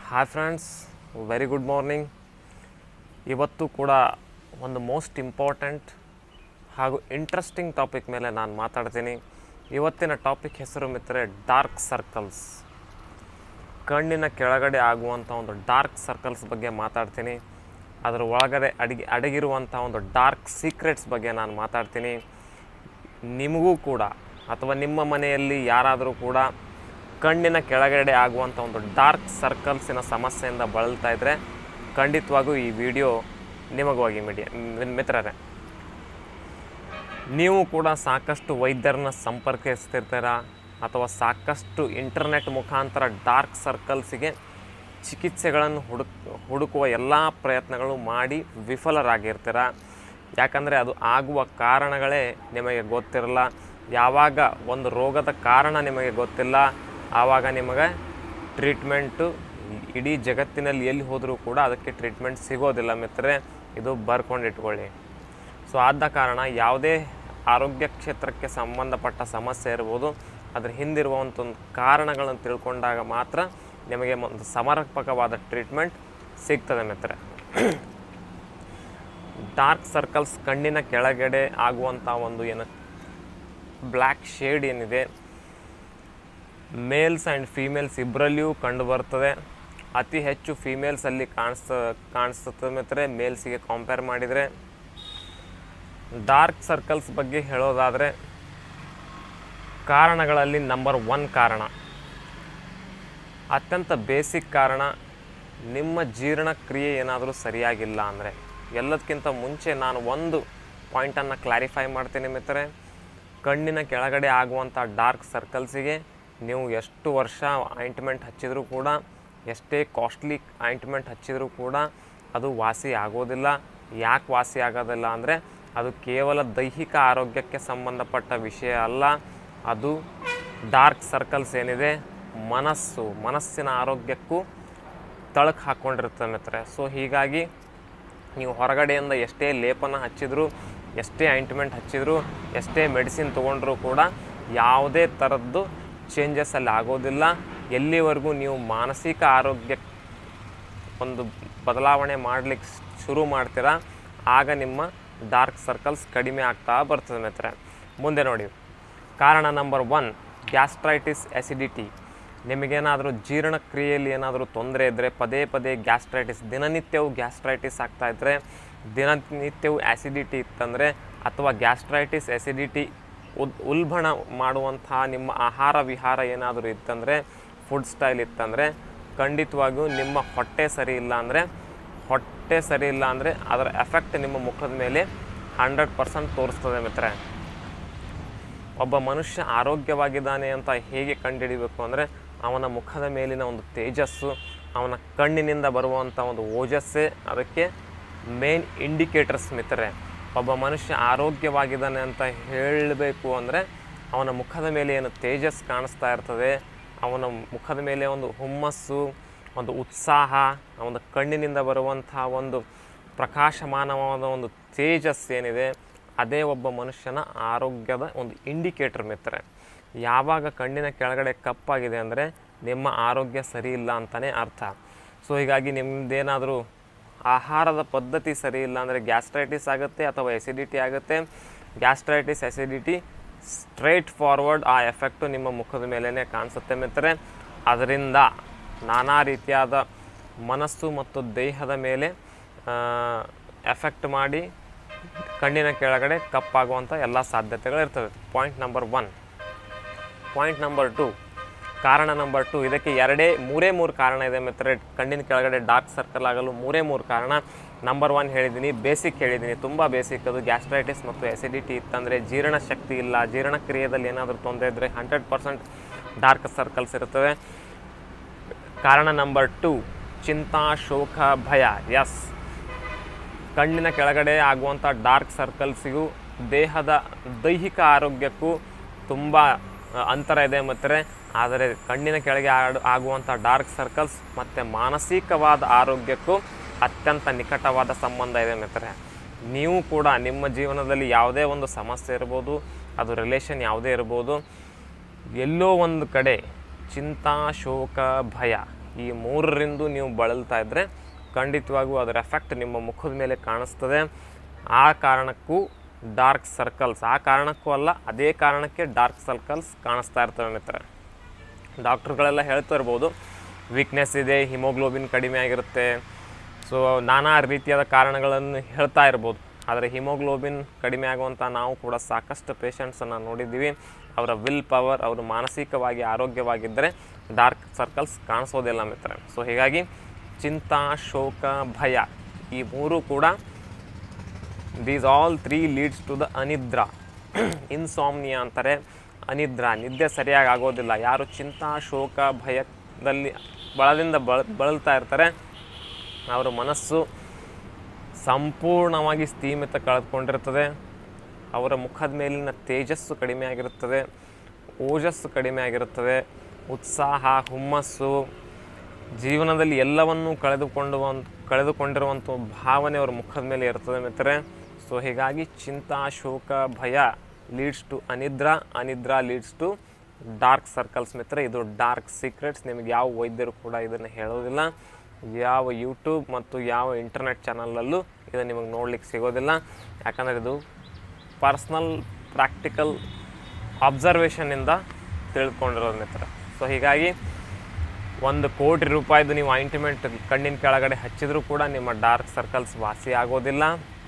hi friends very good morning ಇವತ್ತು ಕೂಡ ಒಂದು ಮೋಸ್ಟ್ ಇಂಪಾರ್ಟೆಂಟ್ ಹಾಗೂ ಇಂಟ್ರೆಸ್ಟಿಂಗ್ ಟಾಪಿಕ್ ಮೇಲೆ ನಾನು ಮಾತಾಡ್ತೀನಿ ಇವತ್ತಿನ ಟಾಪಿಕ್ ಹೆಸರು ಮಿತ್ರರೆ ಡಾರ್ಕ್ ಸರ್ಕಲ್ಸ್ ಕಣ್ಣಿನ ಕೆಳಗಡೆ ಆಗುವಂಥ ಒಂದು ಡಾರ್ಕ್ ಸರ್ಕಲ್ಸ್ ಬಗ್ಗೆ ಮಾತಾಡ್ತೀನಿ ಅದರ ಒಳಗಡೆ ಅಡಿಗೆ ಅಡಗಿರುವಂಥ ಒಂದು ಡಾರ್ಕ್ ಸೀಕ್ರೆಟ್ಸ್ ಬಗ್ಗೆ ನಾನು ಮಾತಾಡ್ತೀನಿ ನಿಮಗೂ ಕೂಡ ಅಥವಾ ನಿಮ್ಮ ಮನೆಯಲ್ಲಿ ಯಾರಾದರೂ ಕೂಡ ಕಣ್ಣಿನ ಕೆಳಗಡೆ ಆಗುವಂಥ ಒಂದು ಡಾರ್ಕ್ ಸರ್ಕಲ್ಸಿನ ಸಮಸ್ಯೆಯಿಂದ ಬಳಲ್ತಾ ಇದ್ದರೆ ಖಂಡಿತವಾಗೂ ಈ ವಿಡಿಯೋ ನಿಮಗಾಗಿ ಮೀಡಿಯ ಮಿತ್ರರೇ ನೀವು ಕೂಡ ಸಾಕಷ್ಟು ವೈದ್ಯರನ್ನ ಸಂಪರ್ಕಿಸ್ತಿರ್ತೀರ ಅಥವಾ ಸಾಕಷ್ಟು ಇಂಟರ್ನೆಟ್ ಮುಖಾಂತರ ಡಾರ್ಕ್ ಸರ್ಕಲ್ಸಿಗೆ ಚಿಕಿತ್ಸೆಗಳನ್ನು ಹುಡುಕ್ ಹುಡುಕುವ ಎಲ್ಲ ಪ್ರಯತ್ನಗಳು ಮಾಡಿ ವಿಫಲರಾಗಿರ್ತೀರ ಯಾಕಂದರೆ ಅದು ಆಗುವ ಕಾರಣಗಳೇ ನಿಮಗೆ ಗೊತ್ತಿರಲ್ಲ ಯಾವಾಗ ಒಂದು ರೋಗದ ಕಾರಣ ನಿಮಗೆ ಗೊತ್ತಿಲ್ಲ ಆವಾಗ ನಿಮಗೆ ಟ್ರೀಟ್ಮೆಂಟು ಇಡೀ ಜಗತ್ತಿನಲ್ಲಿ ಎಲ್ಲಿ ಹೋದರೂ ಕೂಡ ಅದಕ್ಕೆ ಟ್ರೀಟ್ಮೆಂಟ್ ಸಿಗೋದಿಲ್ಲ ಮಿತ್ರರೆ ಇದು ಬರ್ಕೊಂಡಿಟ್ಕೊಳ್ಳಿ ಸೊ ಆದ ಕಾರಣ ಯಾವುದೇ ಆರೋಗ್ಯ ಕ್ಷೇತ್ರಕ್ಕೆ ಸಂಬಂಧಪಟ್ಟ ಸಮಸ್ಯೆ ಇರ್ಬೋದು ಅದ್ರ ಹಿಂದಿರುವಂಥ ಒಂದು ಕಾರಣಗಳನ್ನು ತಿಳ್ಕೊಂಡಾಗ ಮಾತ್ರ ನಿಮಗೆ ಒಂದು ಸಮರ್ಪಕವಾದ ಟ್ರೀಟ್ಮೆಂಟ್ ಸಿಗ್ತದೆ ಮಿತ್ರ ಡಾರ್ಕ್ ಸರ್ಕಲ್ಸ್ ಕಣ್ಣಿನ ಕೆಳಗಡೆ ಆಗುವಂಥ ಒಂದು ಏನು ಬ್ಲ್ಯಾಕ್ ಶೇಡ್ ಏನಿದೆ ಮೇಲ್ಸ್ ಆ್ಯಂಡ್ ಫೀಮೇಲ್ಸ್ ಇಬ್ಬರಲ್ಲಿಯೂ ಕಂಡು ಬರ್ತದೆ ಅತಿ ಹೆಚ್ಚು ಫೀಮೇಲ್ಸಲ್ಲಿ ಕಾಣಿಸ್ತ ಕಾಣಿಸ್ತದೆ ಮಿತ್ರ ಮೇಲ್ಸಿಗೆ ಕಂಪೇರ್ ಮಾಡಿದರೆ ಡಾರ್ಕ್ ಸರ್ಕಲ್ಸ್ ಬಗ್ಗೆ ಹೇಳೋದಾದರೆ ಕಾರಣಗಳಲ್ಲಿ ನಂಬರ್ ಒನ್ ಕಾರಣ ಅತ್ಯಂತ ಬೇಸಿಕ್ ಕಾರಣ ನಿಮ್ಮ ಜೀರ್ಣಕ್ರಿಯೆ ಏನಾದರೂ ಸರಿಯಾಗಿಲ್ಲ ಅಂದರೆ ಎಲ್ಲದಕ್ಕಿಂತ ಮುಂಚೆ ನಾನು ಒಂದು ಪಾಯಿಂಟನ್ನು ಕ್ಲಾರಿಫೈ ಮಾಡ್ತೀನಿ ಮಿತ್ರರೆ ಕಣ್ಣಿನ ಕೆಳಗಡೆ ಆಗುವಂಥ ಡಾರ್ಕ್ ಸರ್ಕಲ್ಸಿಗೆ ನೀವು ಎಷ್ಟು ವರ್ಷ ಆಯಿಂಟ್ಮೆಂಟ್ ಹಚ್ಚಿದರೂ ಕೂಡ ಎಷ್ಟೇ ಕಾಸ್ಟ್ಲಿ ಆಯಿಂಟ್ಮೆಂಟ್ ಹಚ್ಚಿದರೂ ಕೂಡ ಅದು ವಾಸಿ ಆಗೋದಿಲ್ಲ ಯಾಕೆ ವಾಸಿ ಆಗೋದಿಲ್ಲ ಅಂದರೆ ಅದು ಕೇವಲ ದೈಹಿಕ ಆರೋಗ್ಯಕ್ಕೆ ಸಂಬಂಧಪಟ್ಟ ವಿಷಯ ಅಲ್ಲ ಅದು ಡಾರ್ಕ್ ಸರ್ಕಲ್ಸ್ ಏನಿದೆ ಮನಸ್ಸು ಮನಸ್ಸಿನ ಆರೋಗ್ಯಕ್ಕೂ ತಳಕು ಹಾಕ್ಕೊಂಡಿರ್ತದೆ ಮಿತ್ರ ಸೊ ಹೀಗಾಗಿ ನೀವು ಹೊರಗಡೆಯಿಂದ ಎಷ್ಟೇ ಲೇಪನ ಹಚ್ಚಿದ್ರು ಎಷ್ಟೇ ಆಯಿಂಟ್ಮೆಂಟ್ ಹಚ್ಚಿದ್ರು ಎಷ್ಟೇ ಮೆಡಿಸಿನ್ ತೊಗೊಂಡ್ರೂ ಕೂಡ ಯಾವುದೇ ಥರದ್ದು ಚೇಂಜಸ್ ಅಲ್ಲಿ ಆಗೋದಿಲ್ಲ ಎಲ್ಲಿವರೆಗೂ ನೀವು ಮಾನಸಿಕ ಆರೋಗ್ಯ ಒಂದು ಬದಲಾವಣೆ ಮಾಡಲಿಕ್ಕೆ ಶುರು ಮಾಡ್ತೀರಾ ಆಗ ನಿಮ್ಮ ಡಾರ್ಕ್ ಸರ್ಕಲ್ಸ್ ಕಡಿಮೆ ಆಗ್ತಾ ಬರ್ತದೆ ಮಿತ್ರ ಮುಂದೆ ನೋಡಿ ಕಾರಣ ನಂಬರ್ ಒನ್ ಗ್ಯಾಸ್ಟ್ರೈಟಿಸ್ ಎಸಿಡಿಟಿ ನಿಮಗೇನಾದರೂ ಜೀರ್ಣಕ್ರಿಯೆಯಲ್ಲಿ ಏನಾದರೂ ತೊಂದರೆ ಇದ್ದರೆ ಪದೇ ಪದೇ ಗ್ಯಾಸ್ಟ್ರೈಟಿಸ್ ದಿನನಿತ್ಯವೂ ಗ್ಯಾಸ್ಟ್ರೈಟಿಸ್ ಆಗ್ತಾ ಇದ್ದರೆ ದಿನನಿತ್ಯವೂ ಆ್ಯಸಿಡಿಟಿ ಇತ್ತಂದರೆ ಅಥವಾ ಗ್ಯಾಸ್ಟ್ರೈಟಿಸ್ ಎಸಿಡಿಟಿ ಉದ್ ಉಲ್ಬಣ ಮಾಡುವಂಥ ನಿಮ್ಮ ಆಹಾರ ವಿಹಾರ ಏನಾದರೂ ಇತ್ತಂದರೆ ಫುಡ್ ಸ್ಟೈಲ್ ಇತ್ತಂದರೆ ಖಂಡಿತವಾಗಿಯೂ ನಿಮ್ಮ ಹೊಟ್ಟೆ ಸರಿ ಇಲ್ಲ ಅಂದರೆ ಹೊಟ್ಟೆ ಸರಿ ಇಲ್ಲ ಅಂದರೆ ಅದರ ಎಫೆಕ್ಟ್ ನಿಮ್ಮ ಮುಖದ ಮೇಲೆ ಹಂಡ್ರೆಡ್ ಪರ್ಸೆಂಟ್ ತೋರಿಸ್ತದೆ ಮಿತ್ರ ಒಬ್ಬ ಮನುಷ್ಯ ಆರೋಗ್ಯವಾಗಿದ್ದಾನೆ ಅಂತ ಹೇಗೆ ಕಂಡುಹಿಡಿಬೇಕು ಅಂದರೆ ಅವನ ಮುಖದ ಮೇಲಿನ ಒಂದು ತೇಜಸ್ಸು ಅವನ ಕಣ್ಣಿನಿಂದ ಬರುವಂಥ ಒಂದು ಓಜಸ್ಸೇ ಅದಕ್ಕೆ ಮೇನ್ ಇಂಡಿಕೇಟರ್ಸ್ ಮಿತ್ರರೆ ಒಬ್ಬ ಮನುಷ್ಯ ಆರೋಗ್ಯವಾಗಿದ್ದಾನೆ ಅಂತ ಹೇಳಬೇಕು ಅಂದರೆ ಅವನ ಮುಖದ ಮೇಲೆ ಏನು ತೇಜಸ್ ಕಾಣಿಸ್ತಾ ಇರ್ತದೆ ಅವನ ಮುಖದ ಮೇಲೆ ಒಂದು ಹುಮ್ಮಸ್ಸು ಒಂದು ಉತ್ಸಾಹ ಅವನ ಕಣ್ಣಿನಿಂದ ಬರುವಂಥ ಒಂದು ಪ್ರಕಾಶಮಾನವಾದ ಒಂದು ತೇಜಸ್ ಏನಿದೆ ಅದೇ ಒಬ್ಬ ಮನುಷ್ಯನ ಆರೋಗ್ಯದ ಒಂದು ಇಂಡಿಕೇಟರ್ ಮಿತ್ರರೆ ಯಾವಾಗ ಕಣ್ಣಿನ ಕೆಳಗಡೆ ಕಪ್ಪಾಗಿದೆ ಅಂದರೆ ನಿಮ್ಮ ಆರೋಗ್ಯ ಸರಿ ಇಲ್ಲ ಅಂತಲೇ ಅರ್ಥ ಸೊ ಹೀಗಾಗಿ ನಿಮ್ಮದೇನಾದರೂ ಆಹಾರದ ಪದ್ಧತಿ ಸರಿ ಇಲ್ಲ ಅಂದರೆ ಗ್ಯಾಸ್ಟ್ರೈಟಿಸ್ ಆಗುತ್ತೆ ಅಥವಾ ಎಸಿಡಿಟಿ ಆಗುತ್ತೆ ಗ್ಯಾಸ್ಟ್ರೈಟಿಸ್ ಎಸಿಡಿಟಿ ಸ್ಟ್ರೈಟ್ ಫಾರ್ವರ್ಡ್ ಆ ಎಫೆಕ್ಟು ನಿಮ್ಮ ಮುಖದ ಮೇಲೇ ಕಾಣಿಸುತ್ತೆ ಮಿತ್ರರೆ ಅದರಿಂದ ನಾನಾ ರೀತಿಯಾದ ಮನಸ್ಸು ಮತ್ತು ದೇಹದ ಮೇಲೆ ಎಫೆಕ್ಟ್ ಮಾಡಿ ಕಣ್ಣಿನ ಕೆಳಗಡೆ ಕಪ್ಪಾಗುವಂಥ ಎಲ್ಲ ಸಾಧ್ಯತೆಗಳಿರ್ತವೆ point number one point number two ಕಾರಣ ನಂಬರ್ ಟು ಇದಕ್ಕೆ ಎರಡೇ ಮೂರೇ ಮೂರು ಕಾರಣ ಇದೆ ಮಿತ್ರ ಕಣ್ಣಿನ ಕೆಳಗಡೆ ಡಾರ್ಕ್ ಸರ್ಕಲ್ ಆಗಲು ಮೂರೇ ಮೂರು ಕಾರಣ ನಂಬರ್ ಒನ್ ಹೇಳಿದ್ದೀನಿ ಬೇಸಿಕ್ ಹೇಳಿದ್ದೀನಿ ತುಂಬ ಬೇಸಿಕ್ ಅದು ಗ್ಯಾಸ್ಟ್ರೈಟಿಸ್ ಮತ್ತು ಎಸಿಡಿಟಿ ಇತ್ತಂದರೆ ಜೀರ್ಣಶಕ್ತಿ ಇಲ್ಲ ಜೀರ್ಣಕ್ರಿಯೆಯಲ್ಲಿ ಏನಾದರೂ ತೊಂದರೆ ಇದ್ದರೆ ಹಂಡ್ರೆಡ್ ಪರ್ಸೆಂಟ್ ಡಾರ್ಕ್ ಸರ್ಕಲ್ಸ್ ಇರ್ತವೆ ಕಾರಣ ನಂಬರ್ ಟು ಚಿಂತಾ ಶೋಕ ಭಯ ಎಸ್ ಕಣ್ಣಿನ ಕೆಳಗಡೆ ಆಗುವಂಥ ಡಾರ್ಕ್ ಸರ್ಕಲ್ಸಿಗೂ ದೇಹದ ದೈಹಿಕ ಆರೋಗ್ಯಕ್ಕೂ ತುಂಬ ಅ, ಅಂತರ ಇದೆ ಮತ್ತು ಆದರೆ ಕಣ್ಣಿನ ಕೆಳಗೆ ಆಡು ಆಗುವಂಥ ಡಾರ್ಕ್ ಸರ್ಕಲ್ಸ್ ಮತ್ತು ಮಾನಸಿಕವಾದ ಆರೋಗ್ಯಕ್ಕೂ ಅತ್ಯಂತ ನಿಕಟವಾದ ಸಂಬಂಧ ಇದೆ ಮಿತ್ರರೆ ನೀವು ಕೂಡ ನಿಮ್ಮ ಜೀವನದಲ್ಲಿ ಯಾವುದೇ ಒಂದು ಸಮಸ್ಯೆ ಇರ್ಬೋದು ಅದು ರಿಲೇಷನ್ ಯಾವುದೇ ಇರ್ಬೋದು ಎಲ್ಲೋ ಒಂದು ಕಡೆ ಚಿಂತಾ ಶೋಕ ಭಯ ಈ ಮೂರರಿಂದ ನೀವು ಬಳಲ್ತಾ ಇದ್ದರೆ ಖಂಡಿತವಾಗೂ ಅದರ ಎಫೆಕ್ಟ್ ನಿಮ್ಮ ಮುಖದ ಮೇಲೆ ಕಾಣಿಸ್ತದೆ ಆ ಕಾರಣಕ್ಕೂ ಡಾರ್ಕ್ ಸರ್ಕಲ್ಸ್ ಆ ಕಾರಣಕ್ಕೂ ಅಲ್ಲ ಅದೇ ಕಾರಣಕ್ಕೆ ಡಾರ್ಕ್ ಸರ್ಕಲ್ಸ್ ಕಾಣಿಸ್ತಾ ಇರ್ತವೆ ಮಿತ್ರ ಡಾಕ್ಟ್ರುಗಳೆಲ್ಲ ಹೇಳ್ತಾ ಇರ್ಬೋದು ವೀಕ್ನೆಸ್ ಇದೆ ಹಿಮೋಗ್ಲೋಬಿನ್ ಕಡಿಮೆ ಆಗಿರುತ್ತೆ ಸೊ ನಾನಾ ರೀತಿಯಾದ ಕಾರಣಗಳನ್ನು ಹೇಳ್ತಾ ಇರ್ಬೋದು ಆದರೆ ಹಿಮೋಗ್ಲೋಬಿನ್ ಕಡಿಮೆ ಆಗುವಂಥ ನಾವು ಕೂಡ ಸಾಕಷ್ಟು ಪೇಷಂಟ್ಸನ್ನು ನೋಡಿದ್ದೀವಿ ಅವರ ವಿಲ್ ಪವರ್ ಅವರು ಮಾನಸಿಕವಾಗಿ ಆರೋಗ್ಯವಾಗಿದ್ದರೆ ಡಾರ್ಕ್ ಸರ್ಕಲ್ಸ್ ಕಾಣಿಸೋದಿಲ್ಲ ಮಿತ್ರ ಸೊ ಹೀಗಾಗಿ ಚಿಂತಾ ಶೋಕ ಭಯ ಈ ಮೂರು ಕೂಡ these all three leads to the ಅನಿದ್ರಾ ಇನ್ಸಾಮ್ನಿಯಾ ಅಂತಾರೆ ಅನಿದ್ರಾ ನಿದ್ದೆ ಸರಿಯಾಗಿ ಆಗೋದಿಲ್ಲ ಯಾರು ಚಿಂತಾ ಶೋಕ ಭಯದಲ್ಲಿ ಬಳದಿಂದ ಬಳ ಬಳಲ್ತಾ ಇರ್ತಾರೆ ಅವರ ಮನಸ್ಸು ಸಂಪೂರ್ಣವಾಗಿ ಸ್ಥೀಮಿತ ಕಳೆದುಕೊಂಡಿರ್ತದೆ ಅವರ ಮುಖದ ಮೇಲಿನ ತೇಜಸ್ಸು ಕಡಿಮೆ ಆಗಿರುತ್ತದೆ ಓಜಸ್ಸು ಕಡಿಮೆ ಆಗಿರುತ್ತದೆ ಉತ್ಸಾಹ ಹುಮ್ಮಸ್ಸು ಜೀವನದಲ್ಲಿ ಎಲ್ಲವನ್ನೂ ಕಳೆದುಕೊಂಡು ಕಳೆದುಕೊಂಡಿರುವಂಥ ಭಾವನೆ ಅವ್ರ ಮುಖದ ಮೇಲೆ ಇರ್ತದೆ ಮಿತ್ರರೆ ಸೊ ಹೀಗಾಗಿ ಚಿಂತಾ ಶೋಕ ಭಯ ಲೀಡ್ಸ್ ಟು ಅನಿದ್ರಾ ಅನಿದ್ರಾ ಲೀಡ್ಸ್ ಟು ಡಾರ್ಕ್ ಸರ್ಕಲ್ಸ್ ಮಿತ್ರ ಇದು ಡಾರ್ಕ್ ಸೀಕ್ರೆಟ್ಸ್ ನಿಮಗೆ ಯಾವ ವೈದ್ಯರು ಕೂಡ ಇದನ್ನು ಹೇಳೋದಿಲ್ಲ ಯಾವ ಯೂಟ್ಯೂಬ್ ಮತ್ತು ಯಾವ ಇಂಟರ್ನೆಟ್ ಚಾನಲಲ್ಲೂ ಇದು ನಿಮಗೆ ನೋಡ್ಲಿಕ್ಕೆ ಸಿಗೋದಿಲ್ಲ ಯಾಕಂದರೆ ಇದು ಪರ್ಸ್ನಲ್ ಪ್ರಾಕ್ಟಿಕಲ್ ಅಬ್ಸರ್ವೇಷನ್ನಿಂದ ತಿಳ್ಕೊಂಡಿರೋದು ಮಿತ್ರ ಸೊ ಹೀಗಾಗಿ ಒಂದು ಕೋಟಿ ರೂಪಾಯಿದು ನೀವು ಆಯಿಂಟ್ಮೆಂಟ್ ಕಣ್ಣಿನ ಕೆಳಗಡೆ ಹಚ್ಚಿದ್ರೂ ಕೂಡ ನಿಮ್ಮ ಡಾರ್ಕ್ ಸರ್ಕಲ್ಸ್ ವಾಸಿ ಆಗೋದಿಲ್ಲ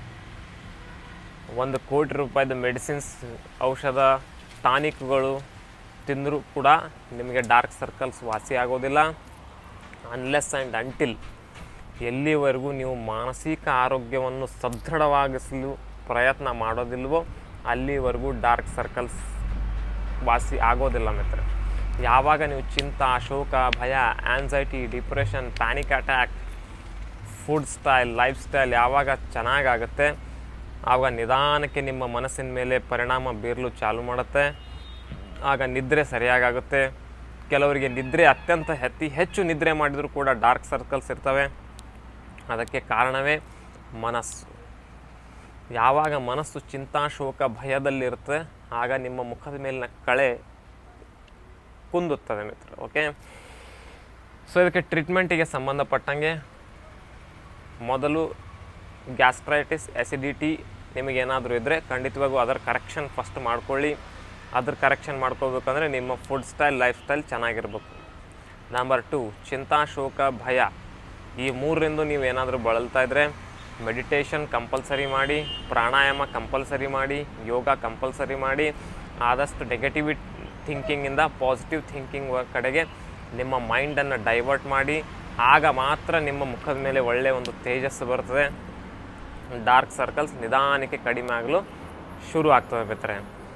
ಒಂದು ಕೋಟಿ ರೂಪಾಯಿದು ಮೆಡಿಸಿನ್ಸ್ ಔಷಧ ಟಾನಿಕ್ಗಳು ತಿಂದರೂ ಕೂಡ ನಿಮಗೆ ಡಾರ್ಕ್ ಸರ್ಕಲ್ಸ್ ವಾಸಿ ಆಗೋದಿಲ್ಲ ಅನ್ಲೆಸ್ ಆ್ಯಂಡ್ ಅಂಟಿಲ್ ಎಲ್ಲಿವರೆಗೂ ನೀವು ಮಾನಸಿಕ ಆರೋಗ್ಯವನ್ನು ಸದೃಢವಾಗಿಸಲು ಪ್ರಯತ್ನ ಮಾಡೋದಿಲ್ವೋ ಅಲ್ಲಿವರೆಗೂ ಡಾರ್ಕ್ ಸರ್ಕಲ್ಸ್ ವಾಸಿ ಆಗೋದಿಲ್ಲ ಮಿತ್ರ ಯಾವಾಗ ನೀವು ಚಿಂತ ಶೋಕ ಭಯ anxiety depression panic attack food style life style ಯಾವಾಗ ಚೆನ್ನಾಗಾಗುತ್ತೆ ಆವಾಗ ನಿಧಾನಕ್ಕೆ ನಿಮ್ಮ ಮನಸ್ಸಿನ ಮೇಲೆ ಪರಿಣಾಮ ಬೀರಲು ಚಾಲು ಮಾಡುತ್ತೆ ಆಗ ನಿದ್ರೆ ಸರಿಯಾಗುತ್ತೆ ಕೆಲವರಿಗೆ ನಿದ್ರೆ ಅತ್ಯಂತ ಅತಿ ಹೆಚ್ಚು ನಿದ್ರೆ ಮಾಡಿದರೂ ಕೂಡ ಡಾರ್ಕ್ ಸರ್ಕಲ್ಸ್ ಇರ್ತವೆ ಅದಕ್ಕೆ ಕಾರಣವೇ ಮನಸ್ಸು ಯಾವಾಗ ಮನಸ್ಸು ಚಿಂತಾ ಶೋಕ ಭಯದಲ್ಲಿರುತ್ತೆ ಆಗ ನಿಮ್ಮ ಮುಖದ ಮೇಲಿನ ಕಳೆ ಕುಂದುತ್ತದೆ ಮಿತ್ರ ಓಕೆ ಸೊ ಇದಕ್ಕೆ ಟ್ರೀಟ್ಮೆಂಟಿಗೆ ಸಂಬಂಧಪಟ್ಟಂಗೆ ಮೊದಲು ಗ್ಯಾಸ್ಟ್ರೈಟಿಸ್ ಎಸಿಡಿಟಿ ನಿಮಗೇನಾದರೂ ಇದ್ದರೆ ಖಂಡಿತವಾಗೂ ಅದರ ಕರೆಕ್ಷನ್ ಫಸ್ಟ್ ಮಾಡ್ಕೊಳ್ಳಿ ಅದ್ರ ಕರೆಕ್ಷನ್ ಮಾಡ್ಕೋಬೇಕಂದ್ರೆ ನಿಮ್ಮ ಫುಡ್ ಸ್ಟೈಲ್ ಲೈಫ್ ಸ್ಟೈಲ್ ಚೆನ್ನಾಗಿರ್ಬೇಕು ನಂಬರ್ ಟು ಚಿಂತಾ ಶೋಕ ಭಯ ಈ ಮೂರರಿಂದ ನೀವು ಏನಾದರೂ ಬಳಲ್ತಾ ಇದ್ದರೆ ಮೆಡಿಟೇಷನ್ ಕಂಪಲ್ಸರಿ ಮಾಡಿ ಪ್ರಾಣಾಯಾಮ ಕಂಪಲ್ಸರಿ ಮಾಡಿ ಯೋಗ ಕಂಪಲ್ಸರಿ ಮಾಡಿ ಆದಷ್ಟು ನೆಗೆಟಿವಿ ಥಿಂಕಿಂಗಿಂದ ಪಾಸಿಟಿವ್ ಥಿಂಕಿಂಗ್ ಕಡೆಗೆ ನಿಮ್ಮ ಮೈಂಡನ್ನು ಡೈವರ್ಟ್ ಮಾಡಿ ಆಗ ಮಾತ್ರ ನಿಮ್ಮ ಮುಖದ ಮೇಲೆ ಒಳ್ಳೆಯ ಒಂದು ತೇಜಸ್ಸು ಬರ್ತದೆ ಡಾರ್ಕ್ ಸರ್ಕಲ್ಸ್ ನಿಧಾನಕ್ಕೆ ಕಡಿಮೆ ಆಗಲು ಶುರು ಆಗ್ತವೆ ಮಿತ್ರರೆ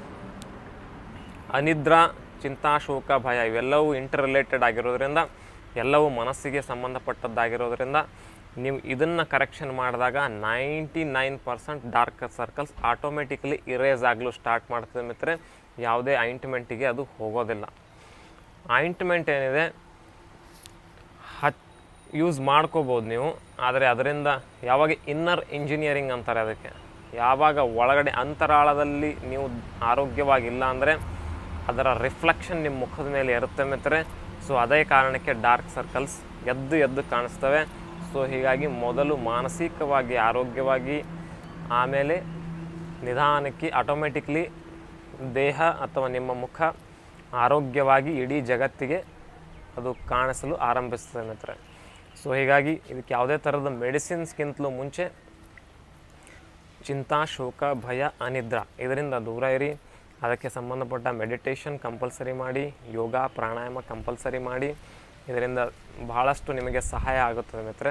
ಅನಿದ್ರಾ ಚಿಂತಾ ಶೋಕ ಭಯ ಇವೆಲ್ಲವೂ ಇಂಟರ್ ರಿಲೇಟೆಡ್ ಆಗಿರೋದ್ರಿಂದ ಎಲ್ಲವೂ ಮನಸ್ಸಿಗೆ ಸಂಬಂಧಪಟ್ಟದ್ದಾಗಿರೋದ್ರಿಂದ ನೀವು ಇದನ್ನು ಕರೆಕ್ಷನ್ ಮಾಡಿದಾಗ ninety nine percent dark circles automatically erase ಆಗಲು ಸ್ಟಾರ್ಟ್ ಮಾಡ್ತದೆ ಮಿತ್ರೆ ಯಾವುದೇ ಆಯಿಂಟ್ಮೆಂಟಿಗೆ ಅದು ಹೋಗೋದಿಲ್ಲ ಆಯಿಂಟ್ಮೆಂಟ್ ಏನಿದೆ ಹತ್ ಯೂಸ್ ಮಾಡ್ಕೋಬೋದು ನೀವು ಆದರೆ ಅದರಿಂದ ಯಾವಾಗ ಇನ್ನರ್ ಇಂಜಿನಿಯರಿಂಗ್ ಅಂತಾರೆ ಅದಕ್ಕೆ ಯಾವಾಗ ಒಳಗಡೆ ಅಂತರಾಳದಲ್ಲಿ ನೀವು ಆರೋಗ್ಯವಾಗಿಲ್ಲ ಅಂದರೆ ಅದರ ರಿಫ್ಲೆಕ್ಷನ್ ನಿಮ್ಮ ಮುಖದ ಮೇಲೆ ಇರುತ್ತೆ ಮಿತ್ರೆ ಸೊ ಅದೇ ಕಾರಣಕ್ಕೆ ಡಾರ್ಕ್ ಸರ್ಕಲ್ಸ್ ಎದ್ದು ಎದ್ದು ಕಾಣಿಸ್ತವೆ ಸೊ ಹೀಗಾಗಿ ಮೊದಲು ಮಾನಸಿಕವಾಗಿ ಆರೋಗ್ಯವಾಗಿ ಆಮೇಲೆ ನಿಧಾನಕ್ಕೆ ಆಟೋಮೆಟಿಕ್ಲಿ ದೇಹ ಅಥವಾ ನಿಮ್ಮ ಮುಖ ಆರೋಗ್ಯವಾಗಿ ಇಡೀ ಜಗತ್ತಿಗೆ ಅದು ಕಾಣಿಸಲು ಆರಂಭಿಸ್ತದೆ ಮಿತ್ರ ಸೊ ಹೀಗಾಗಿ ಇದಕ್ಕೆ ಯಾವುದೇ ಥರದ ಮೆಡಿಸಿನ್ಸ್ಗಿಂತಲೂ ಮುಂಚೆ ಚಿಂತಾ ಶೋಕ ಭಯ ಅನಿದ್ರಾ ಇದರಿಂದ ದೂರ ಇರಿ ಅದಕ್ಕೆ ಸಂಬಂಧಪಟ್ಟ ಮೆಡಿಟೇಷನ್ ಕಂಪಲ್ಸರಿ ಮಾಡಿ ಯೋಗ ಪ್ರಾಣಾಯಾಮ ಕಂಪಲ್ಸರಿ ಮಾಡಿ ಇದರಿಂದ ಬಹಳಷ್ಟು ನಿಮಗೆ ಸಹಾಯ ಆಗುತ್ತದೆ ಮಿತ್ರೆ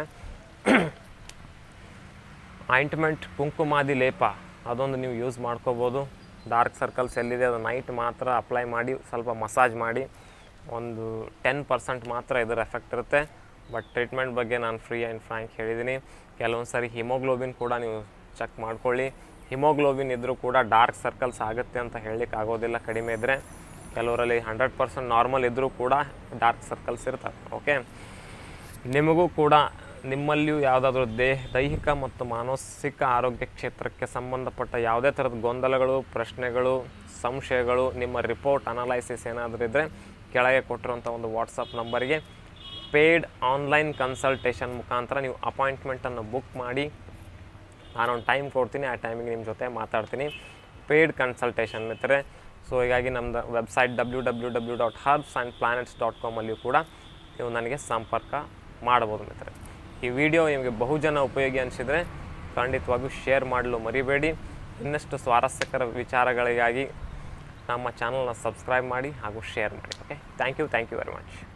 ಆಯಿಂಟ್ಮೆಂಟ್ ಕುಂಕುಮಾದಿ ಲೇಪ ಅದೊಂದು ನೀವು ಯೂಸ್ ಮಾಡ್ಕೋಬೋದು ಡಾರ್ಕ್ ಸರ್ಕಲ್ಸ್ ಎಲ್ಲಿದೆ ಅದು ನೈಟ್ ಮಾತ್ರ ಅಪ್ಲೈ ಮಾಡಿ ಸ್ವಲ್ಪ ಮಸಾಜ್ ಮಾಡಿ ಒಂದು ಟೆನ್ ಪರ್ಸೆಂಟ್ ಮಾತ್ರ ಇದರ ಎಫೆಕ್ಟ್ ಇರುತ್ತೆ ಬಟ್ ಟ್ರೀಟ್ಮೆಂಟ್ ಬಗ್ಗೆ ನಾನು ಫ್ರೀ ಆ್ಯಂಡ್ ಫ್ರ್ಯಾಂಕ್ ಹೇಳಿದ್ದೀನಿ ಕೆಲವೊಂದು ಸಾರಿ ಹಿಮೋಗ್ಲೋಬಿನ್ ಕೂಡ ನೀವು ಚೆಕ್ ಮಾಡ್ಕೊಳ್ಳಿ ಹಿಮೋಗ್ಲೋಬಿನ್ ಇದ್ದರೂ ಕೂಡ ಡಾರ್ಕ್ ಸರ್ಕಲ್ಸ್ ಆಗುತ್ತೆ ಅಂತ ಹೇಳಲಿಕ್ಕೆ ಆಗೋದಿಲ್ಲ ಕಡಿಮೆ ಇದ್ದರೆ ಕೆಲವರಲ್ಲಿ ಹಂಡ್ರೆಡ್ ಪರ್ಸೆಂಟ್ ನಾರ್ಮಲ್ ಇದ್ದರೂ ಕೂಡ ಡಾರ್ಕ್ ಸರ್ಕಲ್ಸ್ ಇರ್ತವೆ ಓಕೆ ನಿಮಗೂ ಕೂಡ ನಿಮ್ಮಲ್ಲಿಯೂ ಯಾವುದಾದ್ರೂ ದೇಹ ದೈಹಿಕ ಮತ್ತು ಮಾನಸಿಕ ಆರೋಗ್ಯ ಕ್ಷೇತ್ರಕ್ಕೆ ಸಂಬಂಧಪಟ್ಟ ಯಾವುದೇ ಥರದ ಗೊಂದಲಗಳು ಪ್ರಶ್ನೆಗಳು ಸಂಶಯಗಳು ನಿಮ್ಮ ರಿಪೋರ್ಟ್ ಅನಲೈಸಿಸ್ ಏನಾದರೂ ಇದ್ದರೆ ಕೆಳಗೆ ಕೊಟ್ಟಿರುವಂಥ ಒಂದು ವಾಟ್ಸಪ್ ನಂಬರಿಗೆ ಪೇಯ್ಡ್ ಆನ್ಲೈನ್ ಕನ್ಸಲ್ಟೇಷನ್ ಮುಖಾಂತರ ನೀವು ಅಪಾಯಿಂಟ್ಮೆಂಟನ್ನು ಬುಕ್ ಮಾಡಿ ನಾನೊಂದು ಟೈಮ್ ಕೊಡ್ತೀನಿ ಆ ಟೈಮಿಗೆ ನಿಮ್ಮ ಜೊತೆ ಮಾತಾಡ್ತೀನಿ ಪೇಯ್ಡ್ ಕನ್ಸಲ್ಟೇಷನ್ ಮಿತ್ರರೆ ಸೊ ಹೀಗಾಗಿ ನಮ್ಮದು website W W W dot herbs and planets dot ಕಾಮಲ್ಲಿಯೂ ಕೂಡ ನೀವು ನನಗೆ ಸಂಪರ್ಕ ಮಾಡ್ಬೋದು ಮಿತ್ರರೆ ಈ ವಿಡಿಯೋ ನಿಮಗೆ ಬಹುಜನ ಉಪಯೋಗಿ ಅನಿಸಿದರೆ ಖಂಡಿತವಾಗಿಯೂ ಶೇರ್ ಮಾಡಲು ಮರಿಬೇಡಿ ಇನ್ನಷ್ಟು ಸ್ವಾರಸ್ಯಕರ ವಿಚಾರಗಳಿಗಾಗಿ ನಮ್ಮ ಚಾನಲ್ನ ಸಬ್ಸ್ಕ್ರೈಬ್ ಮಾಡಿ ಹಾಗೂ ಶೇರ್ ಮಾಡಿ okay thank you thank you very much